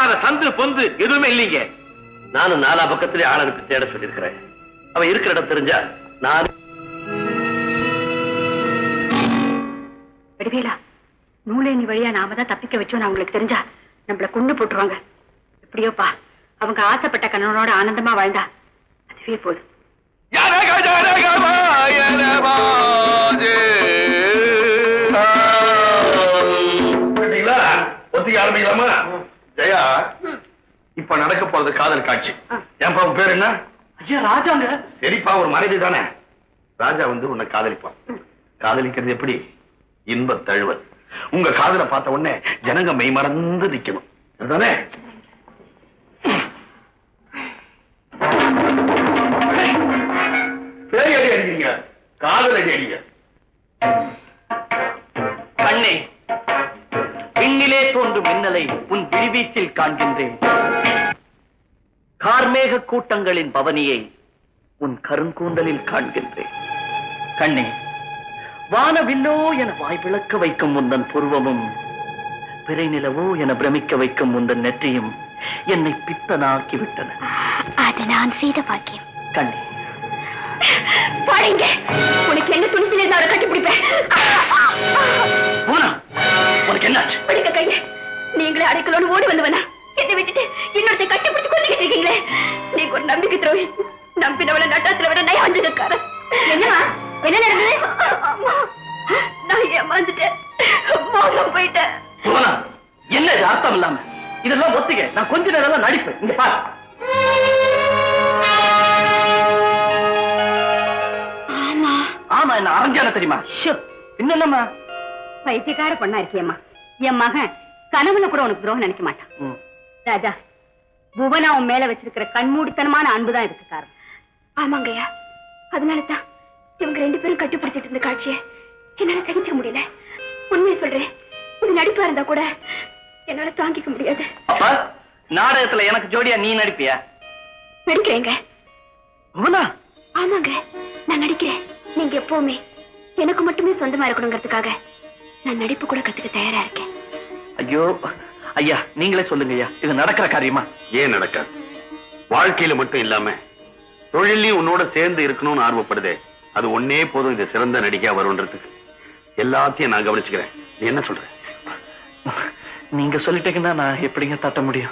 இல்லாத சந்து பொந்து எதுவுமே இல்லைங்க நானும் நாலா பக்கத்திலே ஆள் அனுப்பி தேட சொல்லியிருக்கிறேன் அவன் இருக்கிற இடம் தெரிஞ்சா நான் வடிவேலா நூலேணி வழியா நாம தான் தப்பிக்க வச்சோம் அவங்களுக்கு தெரிஞ்சா நம்மள கொண்டு போட்டுருவாங்க எப்படியோப்பா அவங்க ஆசைப்பட்ட கணவனோட ஆனந்தமா வாழ்ந்தா அதுவே போதும் கேட்டீங்களா? ஒத்திக்க ஆரம்பிக்கலாமா ஜெயா இப்ப நடக்க போறது காதல் காட்சி ஏன்பா உன் பேர் என்ன ஐயா ராஜாங்க சரிப்பா ஒரு மனைவி தானே ராஜா வந்து உன்னை காதலிப்பான் காதலிக்கிறது எப்படி இன்ப தழுவல் உங்க காதலை பார்த்த உடனே ஜனங்க மெய் மறந்து நிக்கணும் அதுதானே பேய் அடி அடிக்கிறீங்க காதல் அடி அடிங்க கண்ணே விண்ணிலே தோன்றும் மின்னலை உன் விழிவீச்சில் காண்கின்றேன் கார்மேக கூட்டங்களின் பவனியை உன் கருங்கூந்தலில் காண்கின்றேன் கண்ணே வானவில்லோ என வாய் விளக்க வைக்கும் முந்தன் புருவமும் பிறை நிலவோ என பிரமிக்க வைக்கும் முந்தன் நெற்றியும் என்னை பித்தனாக்கி விட்டன அது நான் செய்த பாக்கியம் கண்ணே பாருங்க உனக்கு என்ன துணிச்சில இருந்து அவரை கட்டி பிடிப்பேன் போனா உனக்கு என்னாச்சு பிடிக்க கைய நீங்களே அடைக்கலோன்னு ஓடி வந்தவனா என்னை விட்டுட்டு இன்னொருத்தை கட்டி பிடிச்சு கொண்டுகிட்டு இருக்கீங்களே நீங்க ஒரு நம்பிக்கை துரோகி நம்பினவள நட்டாத்துல விட நான் அஞ்சதுக்காரன் என்னமா என்ன நடந்தது நான் ஏமாந்துட்டேன் மோசம் போயிட்டேன் போனா என்ன இது அர்த்தம் இல்லாம இதெல்லாம் ஒத்துக்க நான் கொஞ்ச நேரம் தான் நடிப்பேன் இங்க பாரு ஆமா ஆமா என்ன அரஞ்சான தெரியுமா என்னம்மா பைத்தியக்கார பொண்ணா இருக்கியம்மா என் மகன் கனவுல கூட உனக்கு துரோகம் நினைக்க மாட்டான் ராஜா புவனா உன் மேல வச்சிருக்கிற கண்மூடித்தனமான அன்புதான் இதுக்கு காரணம் ஆமாங்கய்யா அதனால தான் இவங்க ரெண்டு பேரும் கட்டுப்படுத்திட்டு இருந்த காட்சியை என்னால சகிச்சுக்க முடியல உண்மையை சொல்றேன் இது நடிப்பா இருந்தா கூட என்னால தாங்கிக்க முடியாது அப்ப நாடகத்துல எனக்கு ஜோடியா நீ நடிப்பியா நடிக்கிறேங்க புவனா ஆமாங்க நான் நடிக்கிறேன் நீங்க எப்பவுமே எனக்கு மட்டுமே சொந்தமா இருக்கணுங்கிறதுக்காக நான் நடிப்பு கூட கத்துக்க தயாரா இருக்கேன் ஐயோ ஐயா நீங்களே சொல்லுங்க ஐயா இது நடக்கிற காரியமா ஏன் நடக்காது வாழ்க்கையில மட்டும் இல்லாம தொழிலையும் உன்னோட சேர்ந்து இருக்கணும்னு ஆர்வப்படுதே அது ஒன்னே போதும் இது சிறந்த நடிகா வரும்ன்றதுக்கு எல்லாத்தையும் நான் கவனிச்சுக்கிறேன் நீ என்ன சொல்ற நீங்க சொல்லிட்டீங்கன்னா நான் எப்படிங்க தட்ட முடியும்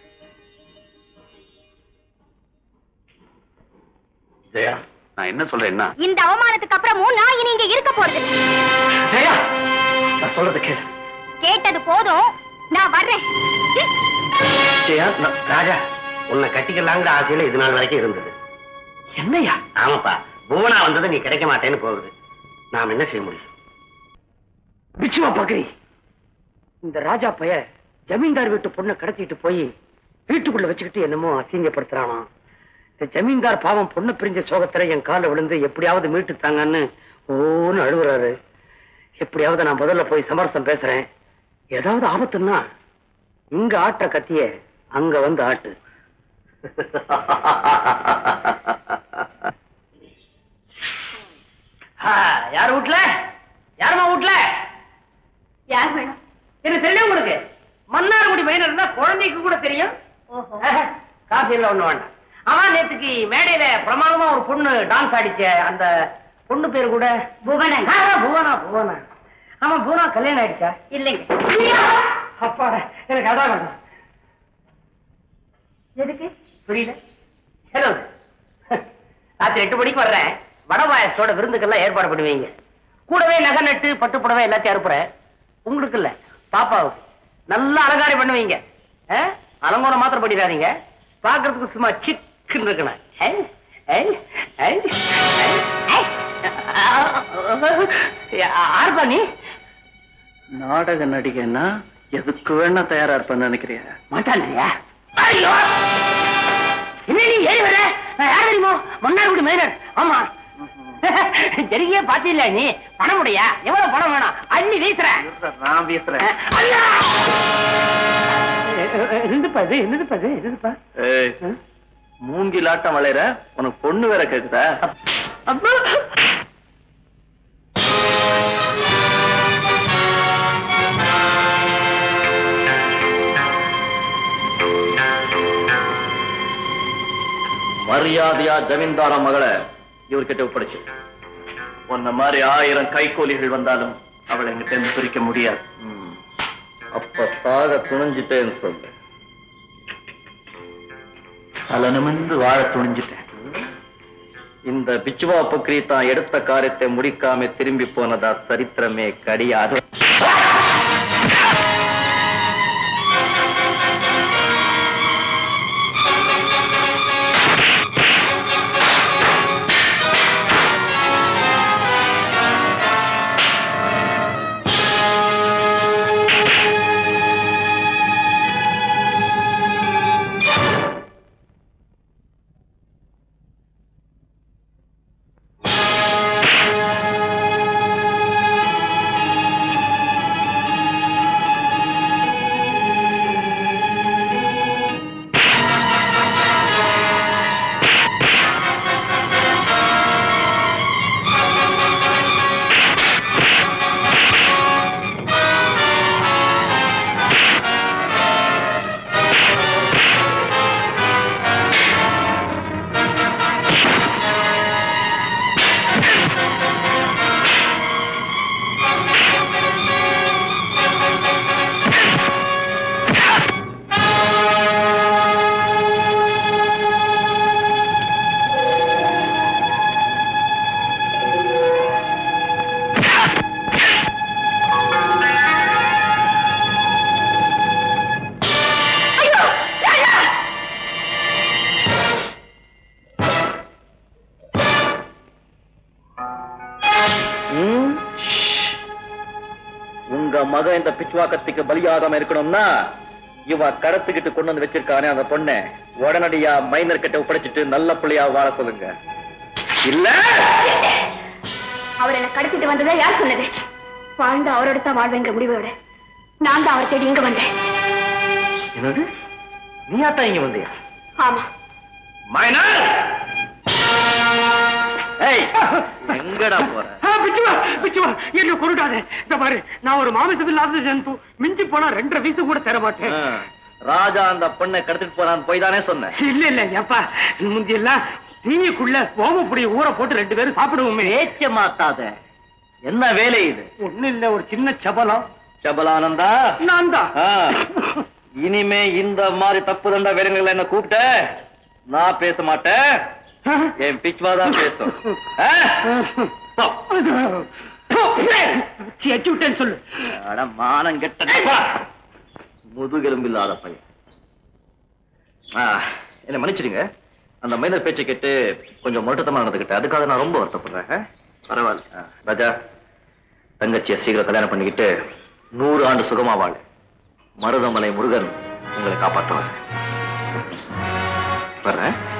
ஜெயா நான் என்ன சொல்றேன்னா இந்த அவமானத்துக்கு அப்புறமும் நான் இனி இங்க இருக்க போறது ஜெயா நான் சொல்றது கேளு கேட்டது போதும் நான் வர்றேன் ஜெயா நான்- ராஜா உன்னை கட்டிக்கலாங்கிற ஆசையில இது நாள் வரைக்கும் இருந்தது என்னய்யா ஆமாப்பா புவனா வந்தது நீ கிடைக்க மாட்டேன்னு போகுது நாம் என்ன செய்ய முடியும் பிச்சுவா பாக்குறி இந்த ராஜா பைய ஜமீன்தார் வீட்டு பொண்ணை கடத்திட்டு போய் வீட்டுக்குள்ள வச்சுக்கிட்டு என்னமோ அசிங்கப்படுத்துறானா இந்த ஜமீன்தார் பாவம் பொண்ணு பிரிஞ்ச சோகத்துல என் கால விழுந்து எப்படியாவது மீட்டு தாங்கன்னு ஓன்னு அழுகுறாரு எப்படியாவது நான் முதல்ல போய் சமரசம் பேசுறேன் ஏதாவது ஆபத்துன்னா இங்க ஆட்ட கத்திய அங்க வந்து ஆட்டு யார் வீட்ல யாருமா வீட்ல யார் வேணும் என்ன தெரியும் உங்களுக்கு மன்னார்குடி மைனர் இருந்தா குழந்தைக்கு கூட தெரியும் ஓஹோ காஃபி எல்லாம் ஒண்ணு வேண்டாம் ஆமா நேத்துக்கு மேடையில பிரமாதமா ஒரு பொண்ணு டான்ஸ் ஆடிச்ச அந்த பொண்ணு பேரு கூட புவனன் ஆ, புவனா புவனா ஆமா புவனா கல்யாணம் ஆயிடுச்சா இல்லைங்க அப்பாடா எனக்கு அதான் வேணும் எதுக்கு புரியல செலவு ராத்திரி எட்டு மணிக்கு வர்றேன் வட பாயசத்தோட விருந்துக்கெல்லாம் ஏற்பாடு பண்ணுவீங்க கூடவே நகை நட்டு பட்டு புடவை எல்லாத்தையும் அனுப்புறேன் உங்களுக்கு இல்ல பாப்பாவுக்கு நல்லா அலங்காரம் பண்ணுவீங்க ஆ? அலங்கோலம் மாத்திரம் பண்ணிடாதீங்க பாக்குறதுக்கு சும்மா சிக்குன்னு இருக்கணும் ஐ, ஐ, ஐ, ஐ, ஐ. ஆர்பா நீ நாடக நடிகைன்னா எதுக்கு வேணா தயாரா இருப்பேன்னு நினைக்கிறியா மாட்டான்றியா ஐயோ என்ன நீ ஏறி வர நான் யார் தெரியுமோ மன்னார்குடி மைனர் ஆமா சரியா பாத்தியில நீ பணம் உடையா எவ்வளவு பணம் வேணும் அள்ளி வீசுறேன் நான் பேசுறேன் அல்லா என்னதுப்பா இது என்னதுப்பா இது என்னதுப்பா ஏய் மூங்கிலாட்டம் வளையற உனக்கு பொண்ணு வேற கேக்குதா அப்பா மரியாதையா ஜமீன்தார மகளை இவர்கிட்ட ஒப்படைச்சு உன்ன மாதிரி ஆயிரம் கைகோலிகள் வந்தாலும் அவளை எங்கிட்ட இருந்து பிரிக்க முடியாது ம். அப்ப சாக துணிஞ்சிட்டேன்னு சொல்லு அலனமிந்து வாழ துணிஞ்சிட்டேன் இந்த பிச்சுவா பக்ரி தான் எடுத்த காரியத்தை முடிக்காம திரும்பி போனதா சரித்திரமே கிடையாது ம்? உங்க மக இந்த பிச்சுவாக்கத்துக்கு பலியாகாம இருக்கணும்னா இவ கடத்துக்கிட்டு கொண்டு வந்து வச்சிருக்கானே அந்த பொண்ணை உடனடியா மைனர் கிட்ட ஒப்படைச்சிட்டு நல்ல பிள்ளையா வாழ சொல்லுங்க இல்ல அவர் என்ன கடத்திட்டு வந்ததா யார் சொன்னது வாழ்ந்து அவரோட தான் வாழ்வேங்கிற முடிவோட நான் தான் அவர் தேடி இங்க வந்தேன் என்னது நீயாத்தான் இங்க வந்தியா ஆமா மைனர் ஏய் எங்கடா போற ஆ, பிச்சுவா பிச்சுவா என்ன கொண்டுட்டாரு இந்த பாரு நான் ஒரு மாமிசம் இல்லாத ஜந்து மிஞ்சி போனா ரெண்டரை வீசு கூட தர மாட்டேன் ஆ, ராஜா அந்த பொண்ணை கடத்திட்டு போறான்னு போய் தானே சொன்னேன் இல்ல இல்ல ஏப்பா முந்தி எல்லாம் தீனிக்குள்ள ஓமப்பொடி ஊற போட்டு ரெண்டு பேரும் சாப்பிடுவோமே பேச்ச மாத்தாத என்ன வேலை இது ஒண்ணு இல்ல ஒரு சின்ன சபலம் சபலானந்தா நான் தான் ஆ, இனிமே இந்த மாதிரி தப்பு தண்டா வேலைங்களை என்ன கூப்பிட்ட நான் பேச மாட்டேன் என் பிச்வா தான் பேசும் ஆ? போ. எச்சு விட்டேன்னு சொல்லு அட மானம் கெட்ட முதுகெலும்பு இல்லாத பையன் ஆ, என்னை மன்னிச்சிடுங்க அந்த மைனர் பேச்சை கேட்டு கொஞ்சம் முரட்டத்தமா நடந்துக்கிட்டேன் அதுக்காக நான் ரொம்ப வருத்தப்படுறேன் ஆ? பரவாயில்ல ஆ, ராஜா தங்கச்சியை சீக்கிரம் கல்யாணம் பண்ணிக்கிட்டு நூறு ஆண்டு சுகமா வாழ் மருதமலை முருகன் உங்களை காப்பாற்றுவார் வர்றேன்